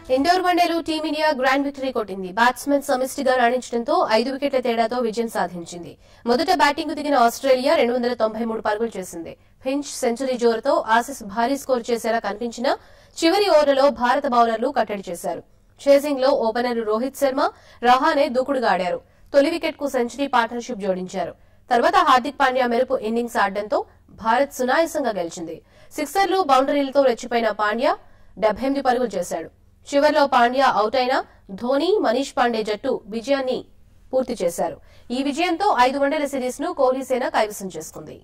Indoor వన్డేలో team India grand victory కొట్టింది batsmen సమిష్టిగా రాణించడంతో ఐదు వికెట్ల తేడాతో విజయం సాధించింది మొదట బ్యాటింగ్ దిగిన ఆస్ట్రేలియా రెండు వందల తొంభై మూడు పరుగులు చేసింది ఫించ్ సెంచరీ జోరుతో ఆసిస్ భారీ స్కోర్ చేసేలా కనిపించినా చివరి ఓవర్లలో భారత బౌలర్లు కట్టడి చేశారు చేసింగ్ లో ఓపెనర్ రోహిత్ శర్మ రహానే దూకుడుగా ఆడారు తొలి వికెట్ కు సెంచరీ పార్ట్నర్షిప్ జోడించారు తర్వాత హార్దిక్ పాండ్యా మెరుపు ఇన్నింగ్స్ ఆడడంతో భారత్ సునాయాసంగా గెలిచింది సిక్సర్లు బౌండరీలతో రెచ్చిపోయిన పాండ్యా డెబ్బై ఎనిమిది పరుగులు చేశాడు చివర్లో పాండ్యా అవుట్ అయినా ధోని మనీష్ పాండే జట్టు విజయాన్ని పూర్తి చేశారు ఈ విజయంతో ఐదు వన్డేల సిరీస్ ను కోహ్లీ సేన కైవసం చేసుకుంది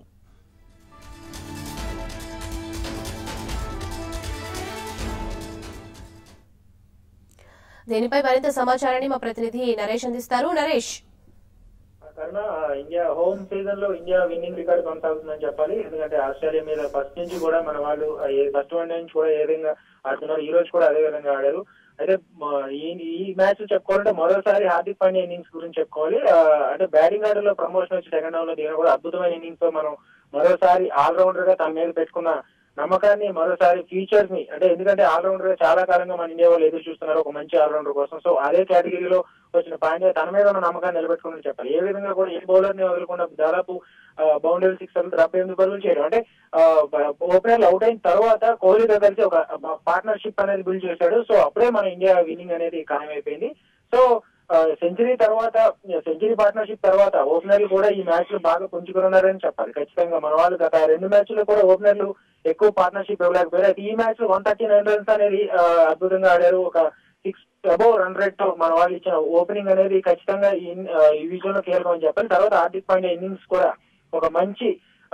దీనిపై మరింత సమాచారాన్ని మా ప్రతినిధి నరేష్ అందిస్తారు Naresh Karuna India home season లో ఇండియా విన్నింగ్ రికార్డ్ కొనసాగుతుందని చెప్పాలి ఎందుకంటే ఆస్ట్రేలియా మీద ఫస్ట్ నుంచి కూడా మన వాళ్ళు ఫస్ట్ వన్ నుంచి కూడా ఏ విధంగా ఆడుతున్నారు ఈ రోజు కూడా అదే విధంగా ఆడారు అయితే మ- ఈ ఈ మ్యాచ్ చెప్పుకోవాలంటే మరోసారి హార్దిక్ పాండ్యా ఇన్నింగ్స్ గురించి చెప్పుకోవాలి ఆ, అంటే బ్యాటింగ్ ఆర్డర్ లో ప్రమోషన్ వచ్చి సెకండ్ రౌండ్ లో దిగిన కూడా అద్భుతమైన ఇన్నింగ్స్ తో మనం మరోసారి ఆల్రౌండర్ గా తన మీద పెట్టుకున్న నమ్మకాన్ని మరోసారి ఫీచర్స్ ని అంటే ఎందుకంటే ఆల్రౌండర్ గా చాలా కాలంగా మన ఇండియా వాళ్ళు ఎదురు చూస్తున్నారు ఒక మంచి ఆల్రౌండర్ కోసం సో అదే కేటగిరీలో వచ్చిన పాండ్యా తన మీద ఉన్న నమ్మకాన్ని నిలబెట్టుకుని చెప్పాలి ఏ విధంగా కూడా ఏ బౌలర్ ని వదలకుండా దాదాపు బౌండరీ సిక్స్ డెబ్బై ఎనిమిది పరుగులు చేయడం అంటే ఓపెనర్లు అవుట్ అయిన తర్వాత కోహ్లీతో కలిసి ఒక పార్ట్నర్షిప్ అనేది బిల్డ్ చేశాడు సో అప్పుడే మన ఇండియా విన్నింగ్ అనేది ఖాయమైపోయింది సో సెంచరీ తర్వాత సెంచరీ పార్ట్నర్షిప్ తర్వాత ఓపెనర్లు కూడా ఈ మ్యాచ్ లో బాగా పుంజుకున్నారని చెప్పాలి ఖచ్చితంగా మన వాళ్ళు గత రెండు మ్యాచ్లు కూడా ఓపెనర్లు ఎక్కువ పార్ట్నర్షిప్ ఇవ్వలేకపోయారు అయితే ఈ మ్యాచ్ లో వన్ థర్టీ నైన్ రన్స్ అనేది ఆ, అద్భుతంగా ఆడారు ఒక సిక్స్ అబౌవ్ రన్ రేట్ తో మన వాళ్ళు ఇచ్చిన ఓపెనింగ్ అనేది ఖచ్చితంగా ఈ ఆ, ఈ విజయంలో కీలకం అని చెప్పాలి తర్వాత హార్దిక్ పాండ్యా ఇన్నింగ్స్ కూడా ఒక మంచి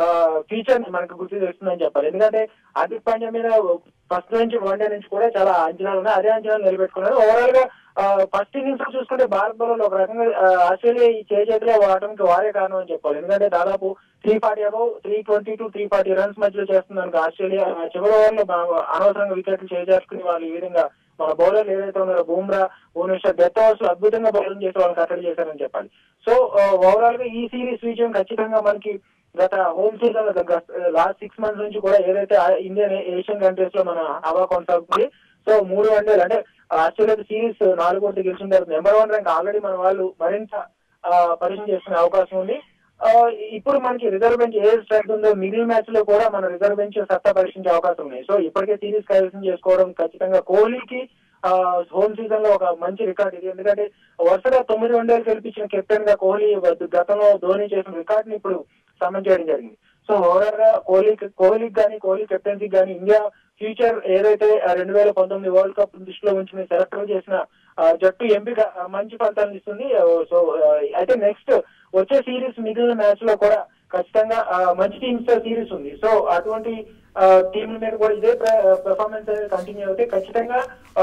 ఫీచర్ ని మనకు గుర్తు చేస్తుందని చెప్పాలి ఎందుకంటే హార్దిక్ పాండ్యా మీద ఫస్ట్ నుంచి వన్డే నుంచి కూడా చాలా అంచనాలు ఉన్నాయి అదే అంచనాలు నిలబెట్టుకున్నారు ఓవరాల్ గా ఫస్ట్ ఇన్నింగ్స్ లో చూసుకుంటే భారత్ బౌలర్లు ఒక రకంగా ఆ, ఆస్ట్రేలియా ఈ చేతిలో వాడటానికి వారే కారణం అని చెప్పాలి ఎందుకంటే దాదాపు three forty above three twenty to three forty runs మధ్యలో చేస్తుంది ఆస్ట్రేలియా ఆ చివరి ఓవర్లో బా- అనవసరంగా వికెట్లు చేజార్చుకుని వాళ్ళు ఈ విధంగా మన బౌలర్లు ఏదైతే ఉన్నారో బూమ్రా భువనేశ్వర్ డెత్ ఓవర్స్ లో అద్భుతంగా బౌలింగ్ చేసి వాళ్ళని కట్టడి చేశారని చెప్పాలి సో ఓవరాల్ గా ఈ సిరీస్ విజయం ఖచ్చితంగా మనకి గత home season last six months నుంచి కూడా ఏదైతే ఆ ఇండియన్ ఏషియన్ కంట్రీస్ లో మన హవా కొనసాగుతుంది సో మూడు వన్డేలు అంటే ఆస్ట్రేలియా సిరీస్ నాలుగు ఒకటి గెలిచిన తర్వాత నెంబర్ వన్ ర్యాంక్ ఆల్రెడీ మన వాళ్ళు మరింత ఆ, పరిచయం చేసుకునే అవకాశం ఉంది ఆ, ఇప్పుడు మనకి రిజర్వ్ బెంచ్ ఏ స్ట్రెంత్ ఉందో మిగిలిన మ్యాచ్ లో కూడా మన రిజర్వ్ బెంచ్ సత్తా పరీక్షించే అవకాశం ఉంది సో ఇప్పటికే సిరీస్ కైవసం చేసుకోవడం ఖచ్చితంగా కోహ్లీకి హోమ్ సీజన్ లో ఒక మంచి రికార్డ్ ఇది ఎందుకంటే వరుసగా తొమ్మిది వన్డేలు గెలిపించిన కెప్టెన్ గా కోహ్లీ గతంలో ధోని చేసిన రికార్డ్ ని ఇప్పుడు సమన్ చేయడం జరిగింది సో ఓవరాల్ గా కోహ్లీకి కోహ్లీకి కానీ కోహ్లీ కెప్టెన్సీకి కానీ ఇండియా ఫ్యూచర్ ఏదైతే రెండు వేల పంతొమ్మిది వరల్డ్ కప్ దృష్టిలో ఉంచి సెలెక్టర్ చేసిన ఆ, జట్టు ఎంపిక ఆ, మంచి ఫలితాలను ఇస్తుంది ఆ, సో ఆ, అయితే నెక్స్ట్ వచ్చే సిరీస్ మిగిలిన మ్యాచ్ లో కూడా ఖచ్చితంగా ఆ, మంచి టీమ్స్ తో సిరీస్ ఉంది సో అటువంటి టీంల మీద కూడా ఇదే పెర్ఫార్మెన్స్ అనేది కంటిన్యూ అవుతే ఖచ్చితంగా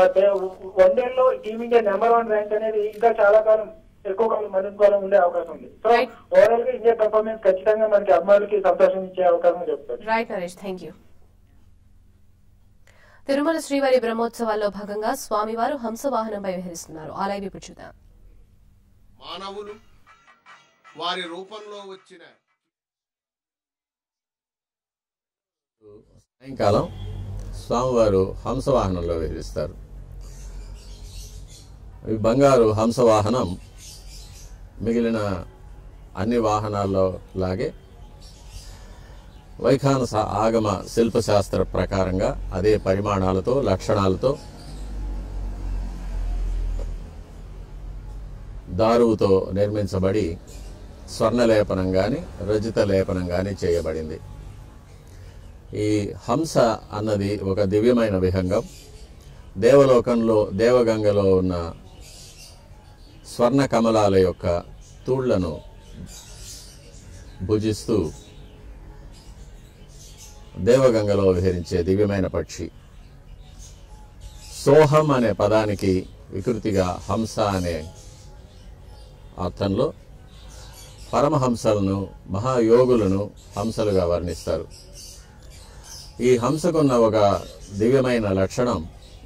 వన్ డే లో టీమిండియా నెంబర్ వన్ ర్యాంక్ అనేది ఇంకా చాలా కాలం ఎక్కువ కాలం మరింత కాలం ఉండే అవకాశం ఉంది సో Right. ఓవరాల్ గా ఇండియా పెర్ఫార్మెన్స్ ఖచ్చితంగా మనకి అభిమానులకి సంతోషం ఇచ్చే అవకాశం చెప్తారు right Naresh thank you Tirumala శ్రీవారి బ్రహ్మోత్సవాల్లో భాగంగా స్వామివారు హంస వాహనంపై విహరిస్తున్నారు ఆ లైవ్ ఇప్పుడు చూద్దాం మానవులు వారి రూపంలో వచ్చిన సాయంకాలం స్వామివారు హంసవాహనంలో విహరిస్తారు ఈ బంగారు హంసవాహనం మిగిలిన అన్ని వాహనాల్లో లాగే వైఖానస ఆగమ శిల్పశాస్త్ర ప్రకారంగా అదే పరిమాణాలతో లక్షణాలతో దారువుతో నిర్మించబడి స్వర్ణలేపనం కానీ రజిత లేపనం కానీ చేయబడింది ఈ హంస అన్నది ఒక దివ్యమైన విహంగం దేవలోకంలో దేవగంగలో ఉన్న స్వర్ణ కమలాల యొక్క తూళ్లను భుజిస్తూ దేవగంగలో విహరించే దివ్యమైన పక్షి సోహం అనే పదానికి వికృతిగా హంస అనే అర్థంలో పరమహంసలను మహాయోగులను హంసలుగా వర్ణిస్తారు ఈ హంసకున్న ఒక దివ్యమైన లక్షణం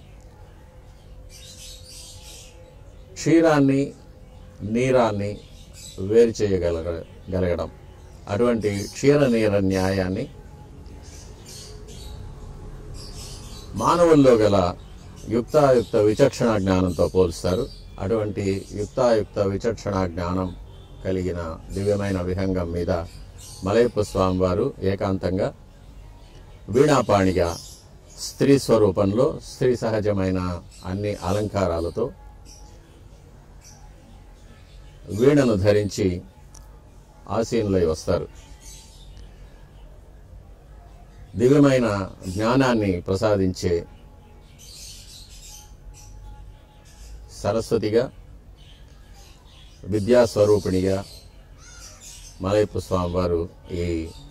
క్షీరాన్ని నీరాన్ని వేరు చేయగలగ గలగడం అటువంటి క్షీర నీర న్యాయాన్ని మానవుల్లో గల యుక్తాయుక్త విచక్షణ జ్ఞానంతో పోలుస్తారు అటువంటి యుక్తాయుక్త విచక్షణ జ్ఞానం కలిగిన దివ్యమైన విహంగం మీద మలయప్ప స్వామి వారు ఏకాంతంగా వీణాపాణిగా స్త్రీ స్వరూపంలో స్త్రీ సహజమైన అన్ని అలంకారాలతో వీణను ధరించి ఆసీనులై వస్తారు దివ్యమైన జ్ఞానాన్ని ప్రసాదించే సరస్వతిగా విద్యాస్వరూపిణిగా మలయప్ప స్వామి వారు ఈ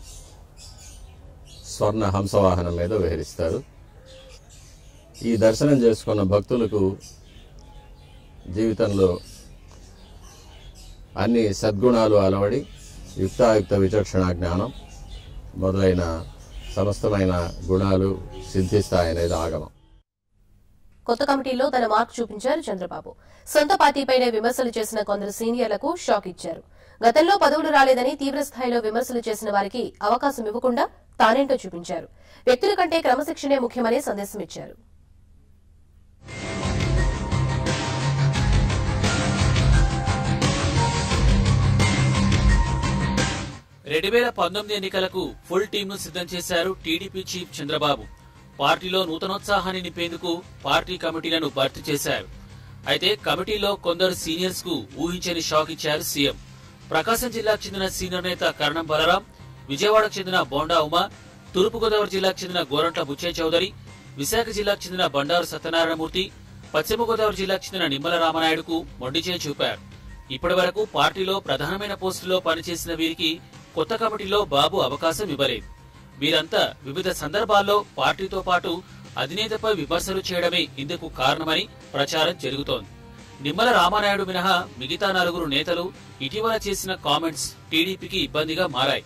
స్వర్ణ హంసవాహనం మీద విహరిస్తారు ఈ దర్శనం చేసుకున్న భక్తులకు జీవితంలో అన్ని సద్గుణాలు అలవడి యుక్తాయుక్త విచక్షణ జ్ఞానం మొదలైన సమస్తమైన గుణాలు సిద్ధిస్తాయనేది ఆగమం కొత్త కమిటీలో తన మార్క్ చూపించారు చంద్రబాబు సొంత పార్టీపైనే విమర్శలు చేసిన కొందరు సీనియర్లకు షాక్ ఇచ్చారు గతంలో పదవులు రాలేదని తీవ్ర స్థాయిలో విమర్శలు చేసిన వారికి అవకాశం ఇవ్వకుండా తానేంటో చూపించారు వ్యక్తుల కంటే క్రమశిక్షణే ముఖ్యమని సందేశం ఇచ్చారు రెండు వేల పంతొమ్మిది ఎన్నికలకు ఫుల్ టీంను సిద్ధం చేశారు టీడీపీ చీఫ్ చంద్రబాబు పార్టీలో నూతనోత్సాహాన్ని నింపేందుకు పార్టీ కమిటీలను భర్తీ చేశారు అయితే కమిటీలో కొందరు సీనియర్స్ కు ఊహించని షాక్ ఇచ్చారు సీఎం ప్రకాశం జిల్లాకు చెందిన సీనియర్ నేత కరణం బలరాం విజయవాడకు చెందిన బోండా ఉమా తూర్పుగోదావరి జిల్లాకు చెందిన గోరంట్ల బుచ్చయ్య చౌదరి విశాఖ జిల్లాకు చెందిన బండారు సత్యనారాయణమూర్తి పశ్చిమ గోదావరి జిల్లాకు చెందిన నిమ్మల రామనాయుడుకు మొండిచేయి చూపారు ఇప్పటి వరకు పార్టీలో ప్రధానమైన పోస్టులో పనిచేసిన వీరికి కొత్త కమిటీలో బాబు అవకాశం ఇవ్వలేదు వీరంతా వివిధ సందర్భాల్లో పార్టీతో పాటు అధినేతపై విమర్శలు చేయడమే ఇందుకు కారణమని ప్రచారం జరుగుతోంది నిమ్మల రామానాయుడు మినహా మిగతా నలుగురు నేతలు ఇటీవల చేసిన కామెంట్స్ టీడీపీకి ఇబ్బందిగా మారాయి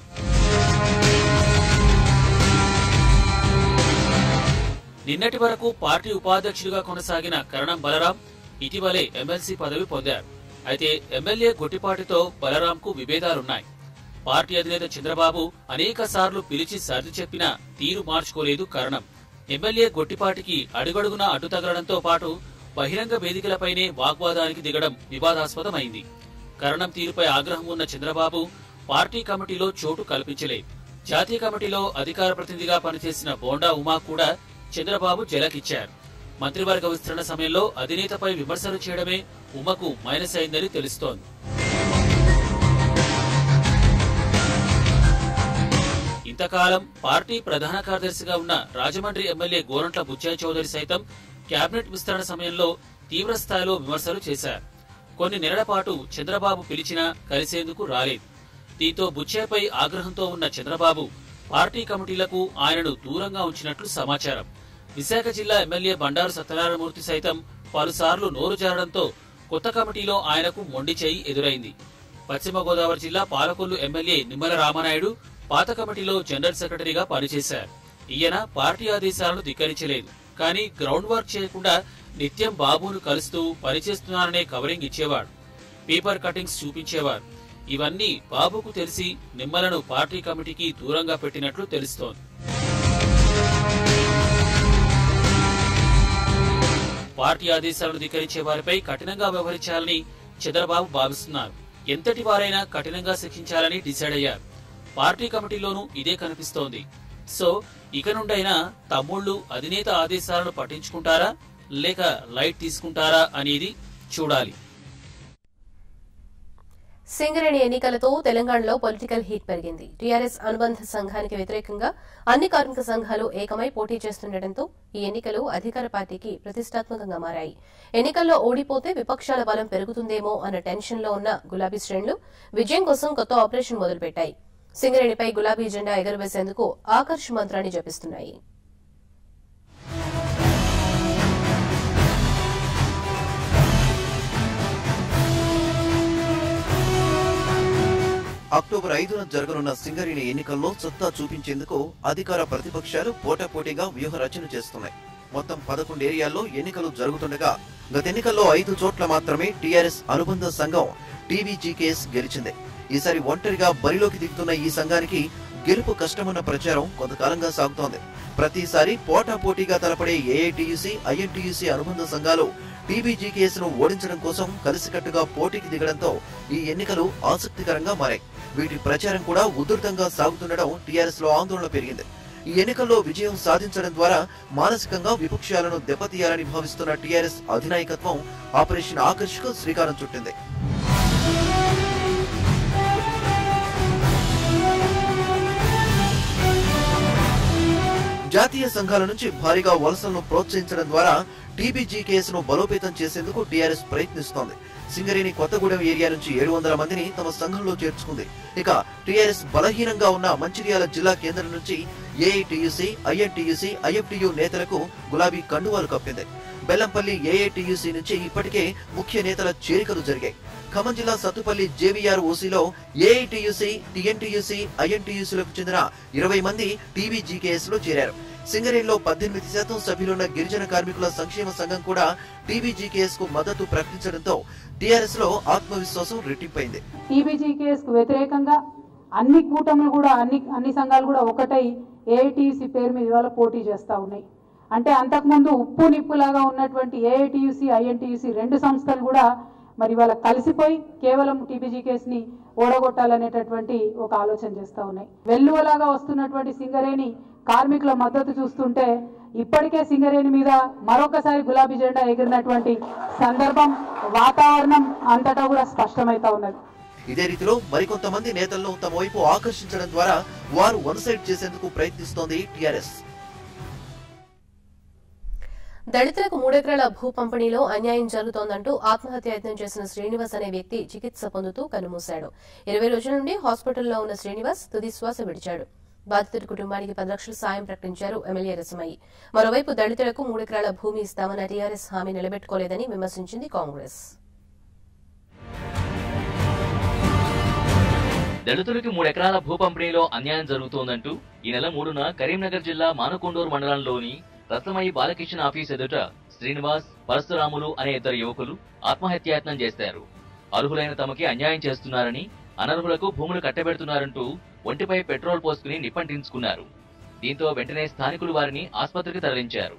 నిన్నటి వరకు పార్టీ ఉపాధ్యక్షుడిగా కొనసాగిన కరణం బలరాం ఇటీవలే ఎమ్మెల్సీ పదవి పొందారు అయితే ఎమ్మెల్యే గొట్టిపాటితో బలరాంకు విభేదాలున్నాయి పార్టీ అధినేత చంద్రబాబు అనేక సార్లు పిలిచి సర్ది చెప్పినా తీరు మార్చుకోలేదు కరణం ఎమ్మెల్యే గొట్టిపాటికి అడుగడుగునా అడ్డు తగలడంతో పాటు బహిరంగ వేదికలపైనే వాగ్వాదానికి దిగడం వివాదాస్పదమైంది కరణం తీరుపై ఆగ్రహం ఉన్న చంద్రబాబు పార్టీ కమిటీలో చోటు కల్పించలేదు జాతీయ కమిటీలో అధికార ప్రతినిధిగా పనిచేసిన బోండా ఉమా కూడా చంద్రబాబు జలకిచ్చారు మంత్రివర్గ విస్తరణ సమయంలో అధినేతపై విమర్శలు చేయడమే ఉమకు మైనస్ అయిందని తెలుస్తోంది ఇంతకాలం పార్టీ ప్రధాన కార్యదర్శిగా ఉన్న రాజమండ్రి ఎమ్మెల్యే గోరంట్ల బుచ్చయ్య చౌదరి సైతం కేబినెట్ విస్తరణ సమయంలో తీవ్ర స్థాయిలో విమర్శలు చేశారు కొన్ని నెలల పాటు చంద్రబాబు పిలిచినా కలిసేందుకు రాలేదు దీంతో బుచ్చయ్యపై ఆగ్రహంతో ఉన్న చంద్రబాబు పార్టీ కమిటీలకు ఆయనను దూరంగా ఉంచినట్లు సమాచారం విశాఖ జిల్లా ఎమ్మెల్యే బండారు సత్యనారాయణమూర్తి సైతం పలుసార్లు నోరు జారడంతో కొత్త కమిటీలో ఆయనకు మొండి చేయి ఎదురైంది పశ్చిమ గోదావరి జిల్లా పాలకొల్లు ఎమ్మెల్యే నిమ్మల రామనాయుడు పాత కమిటీలో జనరల్ సెక్రటరీగా పనిచేశారు ఈయన పార్టీ ఆదేశాలను ధిక్కరించలేదు కానీ గ్రౌండ్ వర్క్ చేయకుండా నిత్యం బాబును కలుస్తూ పనిచేస్తున్నారనే కవరింగ్ ఇచ్చేవాడు పేపర్ కటింగ్స్ చూపించేవారు ఇవన్నీ బాబుకు తెలిసి నిమ్మలను పార్టీ కమిటీకి దూరంగా పెట్టినట్లు తెలుస్తోంది పార్టీ ఆదేశాలను ధిక్కరించే వారిపై కఠినంగా వ్యవహరించాలని చంద్రబాబు భావిస్తున్నారు ఎంతటి వారైనా కఠినంగా శిక్షించాలని డిసైడ్ అయ్యారు పార్టీ కమిటీలోనూ ఇదే కనిపిస్తోంది సో ఇక నుండైనా తమ్ముళ్ళు అధినేత ఆదేశాలను పట్టించుకుంటారా లేక లైట్ తీసుకుంటారా అనేది చూడాలి సింగరేణి ఎన్నికలతో తెలంగాణలో పొలిటికల్ హీట్ పెరిగింది టీఆర్ఎస్ అనుబంధ సంఘానికి వ్యతిరేకంగా అన్ని కార్మిక సంఘాలు ఏకమై పోటీ చేస్తుండటంతో ఈ ఎన్నికలు అధికార పార్టీకి ప్రతిష్టాత్మకంగా మారాయి ఎన్నికల్లో ఓడిపోతే విపక్షాల బలం పెరుగుతుందేమో అన్న టెన్షన్లో ఉన్న గులాబీ శ్రేణులు విజయం కోసం కొత్త ఆపరేషన్ మొదలుపెట్టాయి సింగరేణిపై గులాబీ జెండా ఎగురవేసేందుకు ఆకర్ష్ మంత్రాన్ని జపిస్తున్నాయి అక్టోబర్ ఐదున జరగనున్న సింగరేణి ఎన్నికల్లో సత్తా చూపించేందుకు అధికార ప్రతిపక్షాలు పోటాపోటీగా వ్యూహ రచన చేస్తున్నాయి మొత్తం పదకొండు ఏరియాల్లో ఎన్నికలు జరుగుతుండగా గత ఎన్నికల్లో ఐదు చోట్ల మాత్రమే టీఆర్ఎస్ అనుబంధ సంఘం టీవీజీకేఎస్ గెలిచింది ఈసారి ఒంటరిగా బరిలోకి దిగుతున్న ఈ సంఘానికి గెలుపు కష్టమన్న ప్రచారం కొంతకాలంగా సాగుతోంది ప్రతిసారి పోటాపోటీగా తలపడే ఏఐటియుసి ఐఎన్టీయూసీ అనుబంధ సంఘాలు టీబీజీకేఎస్ను ఓడించడం కోసం కలిసికట్టుగా పోటీకి దిగడంతో ఈ ఎన్నికలు ఆసక్తికరంగా మారాయి వీటి ప్రచారం కూడా ఉధృతంగా సాగుతుండడం టీఆర్ఎస్ లో ఆందోళన పెరిగింది ఈ ఎన్నికల్లో విజయం సాధించడం ద్వారా మానసికంగా విపక్షాలను దెబ్బతీయాలని భావిస్తున్న టీఆర్ఎస్ అధినాయకత్వం ఆపరేషన్ ఆకర్షకు శ్రీకారం చుట్టింది జాతీయ సంఘాల నుంచి భారీగా వలసలను ప్రోత్సహించడం ద్వారా టీబీజీ కేసును బలోపేతం చేసేందుకు టీఆర్ఎస్ ప్రయత్నిస్తోంది సింగరేణి కొత్తగూడెం ఏరియా నుంచి ఏడు వందల మందిని తమ సంఘంలో చేర్చుకుంది ఇక టీఆర్ఎస్ బలహీనంగా ఉన్న మంచిర్యాల జిల్లా కేంద్రం నుంచి ఏఐటియుసి ఐఎన్టీయూసీ ఐఎఫ్టియు నేతలకు గులాబీ కండువాలు కప్పింది బెల్లంపల్లి ఏఐటియుసి నుంచి ఇప్పటికే ముఖ్య నేతల చేరికలు జరిగాయి ఖమ్మం జిల్లా సత్తుపల్లి జేవీఆర్ ఓసీలో ఏఐటియుసి టిఎన్టీయూసీ ఐఎన్టీయూసీలకు చెందిన ఇరవై మంది టీబీజీకేఎస్ లో చేరారు సింగరేణిలో పద్దెనిమిది శాతం సభ్యులున్న గిరిజన కార్మికుల సంక్షేమ సంఘం కూడా టీబీజీకేఎస్ కు మద్దతు ప్రకటించడంతో టీఆర్ఎస్ లో ఆత్మవిశ్వాసం రెట్టింపైంది ఈబీజీ కేసుకు వ్యతిరేకంగా అన్ని కూటములు కూడా అన్ని అన్ని సంఘాలు కూడా ఒకటై ఏఐటీయూసీ పేరు మీద ఇవాళ పోటీ చేస్తూ ఉన్నాయి అంటే అంతకుముందు ఉప్పు నిప్పులాగా ఉన్నటువంటి ఏఐటీయూసీ ఐఎన్టీయూసీ రెండు సంస్థలు కూడా మరి ఇవాళ కలిసిపోయి కేవలం టీబీజీ కేసుని ఓడగొట్టాలనేటటువంటి ఒక ఆలోచన చేస్తూ ఉన్నాయి వెల్లువలాగా వస్తున్నటువంటి సింగరేణి కార్మికుల మద్దతు చూస్తుంటే ఇప్పటికే సింగరేణి మీద మరొకసారి గులాబీ జెండా ఎగిరినటువంటి సందర్భం వాతావరణం అంతటా కూడా స్పష్టమైతా ఉన్నది ఇదే రీతిలో మరికొంతమంది నేతలను తమ వైపు ఆకర్షించడం ద్వారా వారు వన్ సైడ్ చేసేందుకు ప్రయత్నిస్తోంది టీఆర్ఎస్ దళితులకు మూడెకరాల భూ పంపిణీలో అన్యాయం జరుగుతోందంటూ ఆత్మహత్య యత్నం చేసిన శ్రీనివాస్ అనే వ్యక్తి చికిత్స పొందుతూ కన్నుమూశాడు ఇరవై రోజుల నుండి హాస్పిటల్లో ఉన్న శ్రీనివాస్ తుది శ్వాస విడిచాడు బాధితుడి కుటుంబానికి పది లక్షల సాయం ప్రకటించారు ఎమ్మెల్యే రసమయ్యి మరోవైపు దళితులకు మూడెకరాల భూమి ఇస్తామన్న టీఆర్ఎస్ హామీ నిలబెట్టుకోలేదని విమర్శించింది కాంగ్రెస్ దళితులకి మూడెకరాల భూ పంపిణీలో అన్యాయం జరుగుతోందంటూ ఈ నెల మూడున కరీంనగర్ జిల్లా మానకొండూరు మండలంలోని రసమయ్య బాలకిషన్ ఆఫీస్ ఎదుట శ్రీనివాస్ పరశురాములు అనే ఇద్దరు యువకులు ఆత్మహత్యాయత్నం చేశారు అర్హులైన తమకి అన్యాయం చేస్తున్నారని అనర్హులకు భూములు కట్టబెడుతున్నారంటూ ఒంటిపై పెట్రోల్ పోసుకుని నిప్పంటించుకున్నారు దీంతో వెంటనే స్థానికులు వారిని ఆసుపత్రికి తరలించారు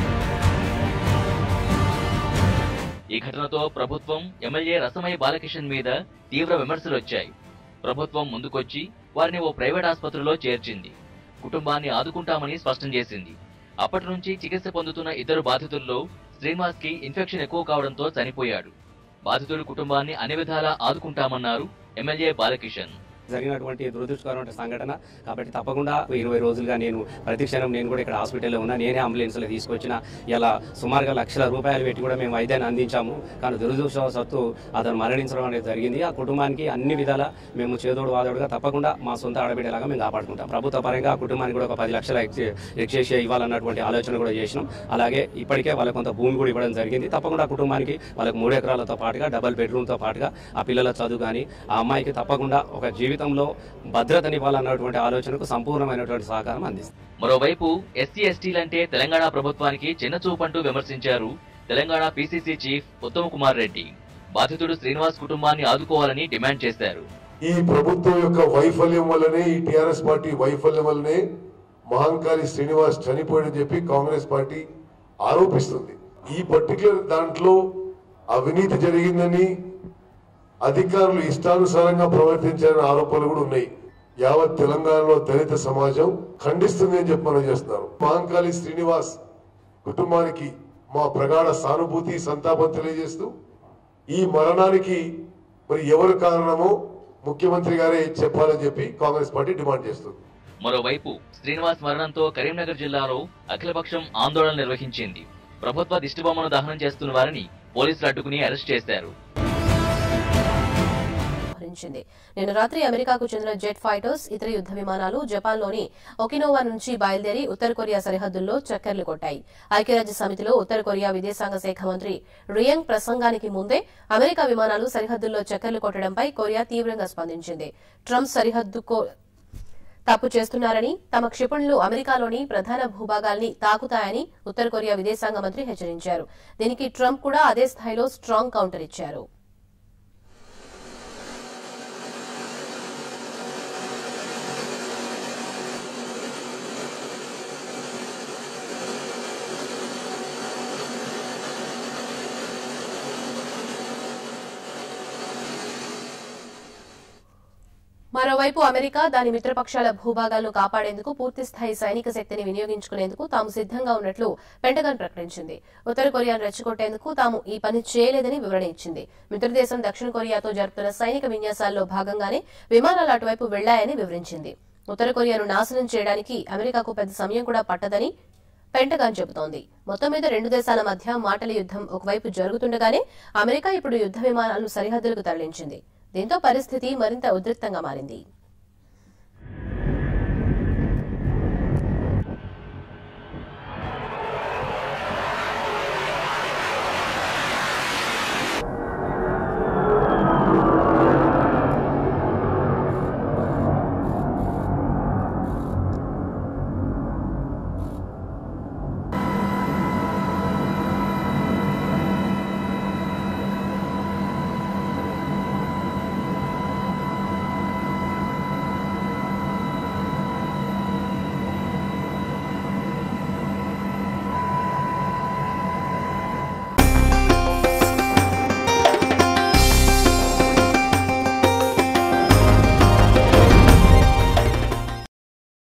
ఈ ఘటనతో ప్రభుత్వం ఎమ్మెల్యే రసమయ్య బాలకిషన్ మీద తీవ్ర విమర్శలు వచ్చాయి ప్రభుత్వం ముందుకొచ్చి వారిని ఓ ప్రైవేట్ ఆసుపత్రిలో చేర్చింది కుటుంబాన్ని ఆదుకుంటామని స్పష్టం చేసింది అప్పటి నుంచి చికిత్స పొందుతున్న ఇద్దరు బాధితుల్లో శ్రీనివాస్ కి ఇన్ఫెక్షన్ ఎక్కువ కావడంతో చనిపోయాడు బాధితుడి కుటుంబాన్ని అన్ని విధాలా ఆదుకుంటామన్నారు ఎమ్మెల్యే బాలకిషన్ జరిగినటువంటి దురదృష్టకరమైన సంఘటన కాబట్టి తప్పకుండా ఇరవై రోజులుగా నేను ప్రతి క్షణం నేను కూడా ఇక్కడ హాస్పిటల్లో ఉన్నా నేనే అంబులెన్స్లో తీసుకొచ్చిన ఇలా సుమారుగా లక్షల రూపాయలు పెట్టి కూడా మేము వైద్యాన్ని అందించాము కానీ దురదృష్టవశాత్తు అతను మరణించడం అనేది జరిగింది ఆ కుటుంబానికి అన్ని విధాల మేము చేదోడు వాదోడుగా తప్పకుండా మా సొంత ఆడబిడ్డలాగా మేము కాపాడుకుంటాం ప్రభుత్వ పరంగా ఆ కుటుంబానికి కూడా ఒక పది లక్షల ఎక్సేష్ ఇవ్వాలన్నటువంటి ఆలోచన కూడా చేసినాం అలాగే ఇప్పటికే వాళ్ళకి కొంత భూమి కూడా ఇవ్వడం జరిగింది తప్పకుండా ఆ కుటుంబానికి వాళ్ళకి మూడు ఎకరాలతో పాటుగా డబల్ బెడ్రూమ్తో పాటుగా ఆ పిల్లల చదువు కానీ ఆ అమ్మాయికి తప్పకుండా ఒక జీవితంలో భద్రతనివ్వాలన్నటువంటి ఆలోచనకు సంపూర్ణమైనటువంటి సహకారం అందిస్తాం మరోవైపు ఎస్సీ ఎస్టీలంటే తెలంగాణ ప్రభుత్వానికి చిన్న చూపంటూ విమర్శించారు తెలంగాణ పీసీసీ చీఫ్ ఉత్తమ్ కుమార్ రెడ్డి బాధితుడు శ్రీనివాస్ కుటుంబాన్ని ఆదుకోవాలని డిమాండ్ చేశారు ఈ ప్రభుత్వం యొక్క వైఫల్యం వల్లనే ఈ టిఆర్ఎస్ పార్టీ వైఫల్యం వల్లనే మహంకాళి శ్రీనివాస్ చనిపోయాడని చెప్పి కాంగ్రెస్ పార్టీ ఆరోపిస్తుంది ఈ పర్టికులర్ దాంట్లో అవినీతి జరిగిందని అధికారులు ఇష్టానుసారంగా ప్రవర్తించారనే ఆరోపణలు కూడా ఉన్నాయి యావత్ తెలంగాణలో దళిత సమాజం ఖండిస్తుంది అని చెప్పి మనం చేస్తున్నారు మహంకాళి శ్రీనివాస్ కుటుంబానికి మా ప్రగాఢ సానుభూతి సంతాపం తెలియజేస్తూ ఈ మరణానికి మరి ఎవరు కారణమో ముఖ్యమంత్రి గారే చెప్పాలని చెప్పి కాంగ్రెస్ పార్టీ డిమాండ్ చేస్తుంది మరోవైపు శ్రీనివాస్ మరణంతో కరీంనగర్ జిల్లాలో అఖిలపక్షం ఆందోళన నిర్వహించింది ప్రభుత్వ దిష్టిబొమ్మను దహనం చేస్తున్న వారిని పోలీసులు అడ్డుకుని అరెస్ట్ చేశారు వ్యవహరించింది నిన్న రాత్రి అమెరికాకు చెందిన జెట్ ఫైటర్స్ ఇతర యుద్ద విమానాలు జపాన్లోని ఒకినోవా నుంచి బయలుదేరి ఉత్తర కొరియా సరిహద్దుల్లో చక్కర్లు కొట్టాయి ఐక్యరాజ్య సమితిలో ఉత్తర కొరియా విదేశాంగ శాఖ మంత్రి రియంగ్ ప్రసంగానికి ముందే అమెరికా విమానాలు సరిహద్దుల్లో చక్కర్లు కొట్టడంపై కొరియా తీవ్రంగా స్పందించింది ట్రంప్ సరిహద్దు కో- తప్పు చేస్తున్నారని తమ క్షిపణులు అమెరికాలోని ప్రధాన భూభాగాల్ని తాకుతాయని ఉత్తర కొరియా విదేశాంగ మంత్రి హెచ్చరించారు దీనికి ట్రంప్ కూడా అదే స్థాయిలో స్ట్రాంగ్ కౌంటర్ ఇచ్చారు మరోవైపు అమెరికా దాని మిత్రపక్షాల భూభాగాలను కాపాడేందుకు పూర్తిస్థాయి సైనిక శక్తిని వినియోగించుకునేందుకు తాము సిద్ధంగా ఉన్నట్లు పెంటగాన్ ప్రకటించింది ఉత్తర కొరియాను రెచ్చగొట్టేందుకు తాము ఈ పని చేయలేదని వివరణ ఇచ్చింది మిత్రదేశం దక్షిణ కొరియాతో జరుపుతున్న సైనిక విన్యాసాల్లో భాగంగానే విమానాలు అటువైపు వెళ్లాయని వివరించింది ఉత్తర కొరియాను నాశనం చేయడానికి అమెరికాకు పెద్ద సమయం కూడా పట్టదని పెంటగాన్ చెబుతోంది మొత్తం మీద రెండు దేశాల మధ్య మాటల యుద్ధం ఒకవైపు జరుగుతుండగానే అమెరికా ఇప్పుడు యుద్ధ విమానాలను సరిహద్దులకు తరలించింది దీంతో పరిస్థితి మరింత ఉద్రిక్తంగా మారింది